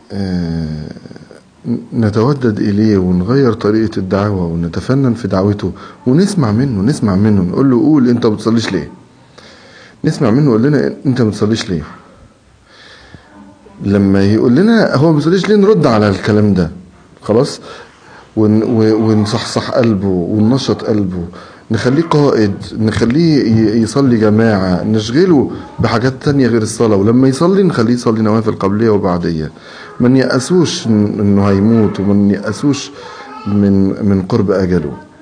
آه، نتودد إليه ونغير طريقة الدعوة ونتفنن في دعوته ونسمع منه نسمع منه نقول له قول أنت ما بتصليش ليه نسمع منه يقول لنا أنت ما بتصليش ليه لما يقول لنا هو ما بيصليش ليه نرد على الكلام ده خلاص ون- و- ونصحصح قلبه وننشط قلبه نخليه قائد نخليه ي- يصلي جماعة نشغله بحاجات تانية غير الصلاة ولما يصلي نخليه يصلي نوافل قبلية وبعدية ما نيأسوش إن- انه هيموت وما نيأسوش من من قرب اجله